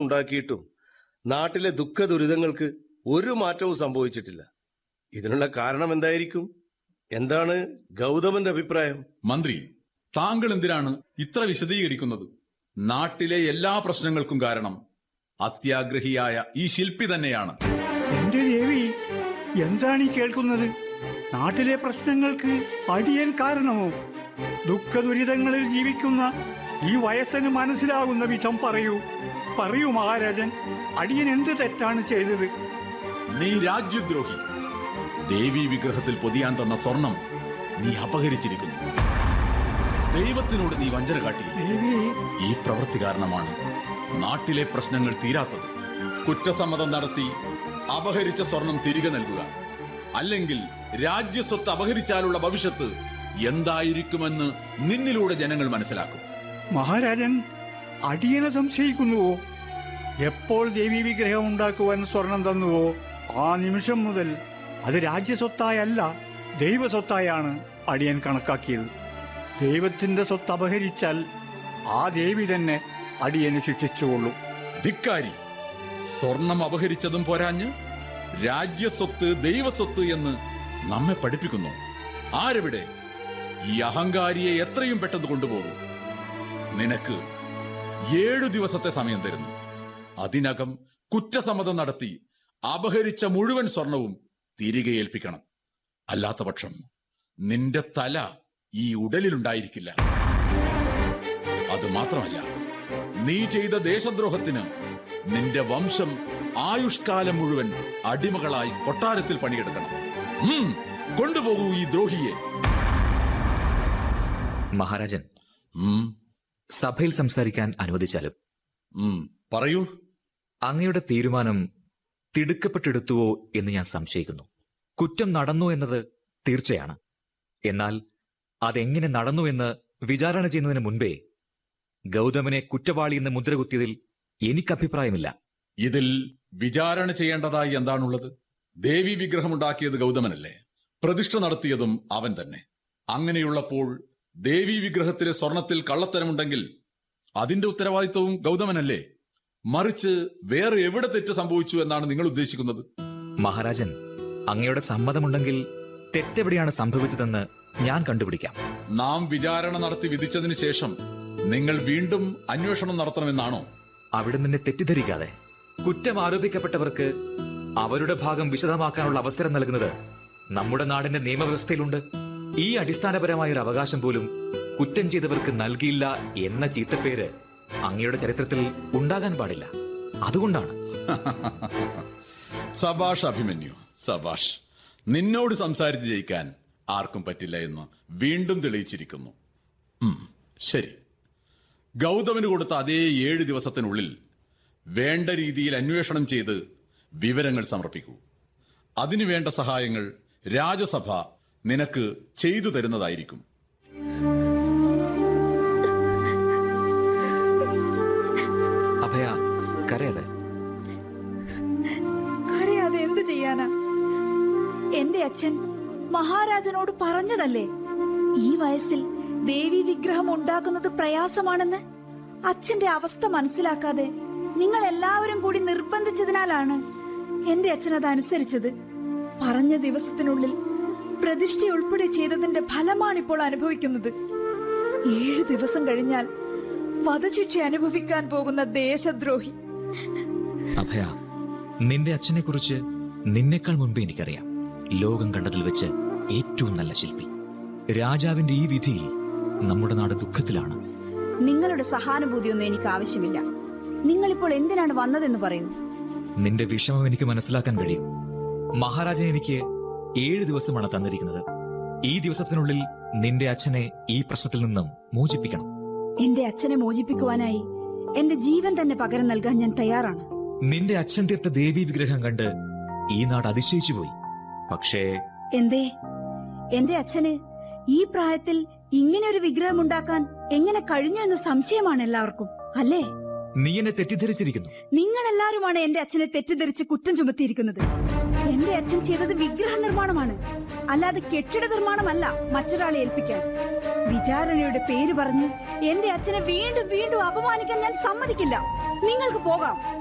ഉണ്ടാക്കിയിട്ടും നാട്ടിലെ ദുഃഖ ദുരിതങ്ങൾക്ക് ഒരു മാറ്റവും സംഭവിച്ചിട്ടില്ല ഇതിനുള്ള കാരണം എന്തായിരിക്കും എന്താണ് ഗൗതമന്റെ അഭിപ്രായം മന്ത്രി താങ്കൾ എന്തിനാണ് ഇത്ര വിശദീകരിക്കുന്നത് നാട്ടിലെ എല്ലാ പ്രശ്നങ്ങൾക്കും കാരണം അത്യാഗ്രഹിയായ ഈ ശില്പി തന്നെയാണ് എന്റെ ദേവി എന്താണ് ഈ കേൾക്കുന്നത് നാട്ടിലെ പ്രശ്നങ്ങൾക്ക് അടിയൻ കാരണമോ ദുഃഖ ദുരിതങ്ങളിൽ ജീവിക്കുന്ന ഈ വയസ്സിന് മനസ്സിലാകുന്ന വിധം പറയൂ പറയൂ മഹാരാജൻ അടിയൻ എന്ത് തെറ്റാണ് ചെയ്തത് നീ രാജ്യദ്രോഹി ദേവി വിഗ്രഹത്തിൽ പൊതിയാൻ തന്ന സ്വർണം നീ അപഹരിച്ചിരിക്കുന്നു ദൈവത്തിനോട് നീ വഞ്ചന കാട്ടി ദേവി ഈ പ്രവൃത്തി കാരണമാണ് നാട്ടിലെ പ്രശ്നങ്ങൾ തീരാത്തത് കുറ്റസമ്മതം നടത്തി അപഹരിച്ച സ്വർണം തിരികെ നൽകുക അല്ലെങ്കിൽ രാജ്യസ്വത്ത് അപഹരിച്ചാലുള്ള ഭവിഷ്യത്ത് എന്തായിരിക്കുമെന്ന് നിന്നിലൂടെ ജനങ്ങൾ മനസ്സിലാക്കും മഹാരാജൻ അടിയനെ സംശയിക്കുന്നുവോ എപ്പോൾ ദേവി വിഗ്രഹം ഉണ്ടാക്കുവാൻ സ്വർണം തന്നുവോ ആ നിമിഷം മുതൽ അത് രാജ്യസ്വത്തായല്ല ദൈവസ്വത്തായാണ് അടിയൻ കണക്കാക്കിയത് ദൈവത്തിന്റെ സ്വത്ത് അപഹരിച്ചാൽ ആ ദേവി തന്നെ അടിയനെ ശിക്ഷിച്ചുകൊള്ളും ധിക്കാരി സ്വർണം അപഹരിച്ചതും പോരാഞ്ഞ് രാജ്യസ്വത്ത് ദൈവസ്വത്ത് എന്ന് നമ്മെ പഠിപ്പിക്കുന്നു ആരെവിടെ ഈ അഹങ്കാരിയെ എത്രയും പെട്ടെന്ന് കൊണ്ടുപോകും നിനക്ക് ഏഴു ദിവസത്തെ സമയം തരുന്നു അതിനകം കുറ്റസമ്മതം നടത്തി അപഹരിച്ച മുഴുവൻ സ്വർണവും തിരികെ ഏൽപ്പിക്കണം അല്ലാത്ത പക്ഷം നിന്റെ തല ഈ ഉടലിലുണ്ടായിരിക്കില്ല അത് മാത്രമല്ല നീ ചെയ്ത ദേശദ്രോഹത്തിന് നിന്റെ വംശം ആയുഷ്കാലം മുഴുവൻ അടിമകളായി കൊട്ടാരത്തിൽ പണിയെടുക്കണം ഉം, കൊണ്ടുപോകൂ ഈ ദ്രോഹിയെ മഹാരാജൻ ഉം, സഭയിൽ സംസാരിക്കാൻ അനുവദിച്ചാലും ഉം, പറയൂ അങ്ങയുടെ തീരുമാനം തിടുക്കപ്പെട്ടെടുത്തുവോ എന്ന് ഞാൻ സംശയിക്കുന്നു കുറ്റം നടന്നു എന്നത് തീർച്ചയാണ് എന്നാൽ അതെങ്ങനെ നടന്നു എന്ന് വിചാരണ ചെയ്യുന്നതിന് മുൻപേ ഗൗതമനെ കുറ്റവാളി എന്ന് മുദ്രകുത്തിയതിൽ എനിക്ക് അഭിപ്രായമില്ല ഇതിൽ വിചാരണ ചെയ്യേണ്ടതായി എന്താണുള്ളത് ദേവി വിഗ്രഹമുണ്ടാക്കിയത് ഗൗതമനല്ലേ പ്രതിഷ്ഠ നടത്തിയതും അവൻ തന്നെ അങ്ങനെയുള്ളപ്പോൾ ദേവി വിഗ്രഹത്തിലെ സ്വർണത്തിൽ കള്ളത്തരമുണ്ടെങ്കിൽ അതിന്റെ ഉത്തരവാദിത്വവും ഗൗതമനല്ലേ മറിച്ച് വേറെ എവിടെ തെറ്റ് സംഭവിച്ചു എന്നാണ് നിങ്ങൾ ഉദ്ദേശിക്കുന്നത് മഹാരാജൻ അങ്ങയുടെ സമ്മതമുണ്ടെങ്കിൽ തെറ്റെവിടെയാണ് സംഭവിച്ചതെന്ന് ഞാൻ കണ്ടുപിടിക്കാം നാം വിചാരണ നടത്തി വിധിച്ചതിന് ശേഷം നിങ്ങൾ വീണ്ടും അന്വേഷണം നടത്തണമെന്നാണോ അവിടെ നിന്നെ തെറ്റിദ്ധരിക്കാതെ കുറ്റം ആരോപിക്കപ്പെട്ടവർക്ക് അവരുടെ ഭാഗം വിശദമാക്കാനുള്ള അവസരം നൽകുന്നത് നമ്മുടെ നാടിന്റെ നിയമവ്യവസ്ഥയിലുണ്ട് ഈ അടിസ്ഥാനപരമായ ഒരു അവകാശം പോലും കുറ്റം ചെയ്തവർക്ക് നൽകിയില്ല എന്ന ചീത്തപ്പേര് അങ്ങയുടെ ചരിത്രത്തിൽ ഉണ്ടാകാൻ പാടില്ല അതുകൊണ്ടാണ് സബാഷ് അഭിമന്യു സബാഷ് നിന്നോട് സംസാരിച്ച് ജയിക്കാൻ ആർക്കും പറ്റില്ല എന്ന് വീണ്ടും തെളിയിച്ചിരിക്കുന്നു ഉം, ശരി ഗൗതമന് കൊടുത്ത അതേ ഏഴ് ദിവസത്തിനുള്ളിൽ വേണ്ട രീതിയിൽ അന്വേഷണം ചെയ്ത് വിവരങ്ങൾ സമർപ്പിക്കൂ അതിനു വേണ്ട സഹായങ്ങൾ രാജസഭ നിനക്ക് ചെയ്തു തരുന്നതായിരിക്കും അഭയ കരയാതെ കരയാതെ എന്ത് ചെയ്യാനാ എന്റെ അച്ഛൻ മഹാരാജനോട് പറഞ്ഞതല്ലേ ഈ വയസ്സിൽ ദേവി വിഗ്രഹം ഉണ്ടാക്കുന്നത് പ്രയാസമാണെന്ന് അച്ഛന്റെ അവസ്ഥ മനസ്സിലാക്കാതെ നിങ്ങൾ എല്ലാവരും കൂടി നിർബന്ധിച്ചതിനാലാണ് എന്റെ അച്ഛൻ അത് അനുസരിച്ചത് പറഞ്ഞ ദിവസത്തിനുള്ളിൽ പ്രതിഷ്ഠ ഉൾപ്പെടെ ചെയ്തതിന്റെ ഫലമാണിപ്പോൾ അനുഭവിക്കുന്നത് ഏഴ് ദിവസം കഴിഞ്ഞാൽ വധശിക്ഷ അനുഭവിക്കാൻ പോകുന്ന ദേശദ്രോഹി അഭയ നിന്റെ അച്ഛനെ കുറിച്ച് നിന്നേക്കാൾ മുൻപേ എനിക്കറിയാം ലോകം കണ്ടതിൽ വെച്ച് ഏറ്റവും നല്ല ശില്പി രാജാവിന്റെ ഈ വിധിയിൽ നമ്മുടെ നാട് ദുഃഖത്തിലാണ് നിങ്ങളുടെ സഹാനുഭൂതിയൊന്നും എനിക്ക് ആവശ്യമില്ല നിങ്ങളിപ്പോൾ എന്തിനാണ് വന്നതെന്ന് പറയൂ നിന്റെ വിഷമം എനിക്ക് മനസ്സിലാക്കാൻ കഴിയും മഹാരാജൻ എനിക്ക് ഏഴ് ദിവസമാണ് തന്നിരിക്കുന്നത് ഈ ദിവസത്തിനുള്ളിൽ നിന്റെ അച്ഛനെ ഈ പ്രശ്നത്തിൽ നിന്നും മോചിപ്പിക്കണം എന്റെ അച്ഛനെ മോചിപ്പിക്കുവാനായി എന്റെ ജീവൻ തന്നെ പകരം നൽകാൻ ഞാൻ തയ്യാറാണ് നിന്റെ അച്ഛൻ തീർത്ത ദേവി വിഗ്രഹം കണ്ട് ഈ നാട് അതിശയിച്ചു പോയി പക്ഷേ എന്തേ എന്റെ അച്ഛന് ഈ പ്രായത്തിൽ ഇങ്ങനെ ഒരു വിഗ്രഹം ഉണ്ടാക്കാൻ എങ്ങനെ കഴിഞ്ഞു എന്ന് സംശയമാണ് എല്ലാവർക്കും അല്ലേ നീ എന്നെ തെറ്റിദ്ധരിച്ചിരിക്കുന്നു നിങ്ങൾ എല്ലാവരുമാണ് എന്റെ അച്ഛനെ തെറ്റിദ്ധരിച്ച് കുറ്റം ചുമത്തിയിരിക്കുന്നത് എന്റെ അച്ഛൻ ചെയ്തത് വിഗ്രഹ നിർമ്മാണമാണ് അല്ലാതെ കെട്ടിട നിർമ്മാണമല്ല മറ്റൊരാളെ ഏൽപ്പിക്കാൻ വിചാരണയുടെ പേര് പറഞ്ഞ് എന്റെ അച്ഛനെ വീണ്ടും വീണ്ടും അപമാനിക്കാൻ ഞാൻ സമ്മതിക്കില്ല നിങ്ങൾക്ക് പോകാം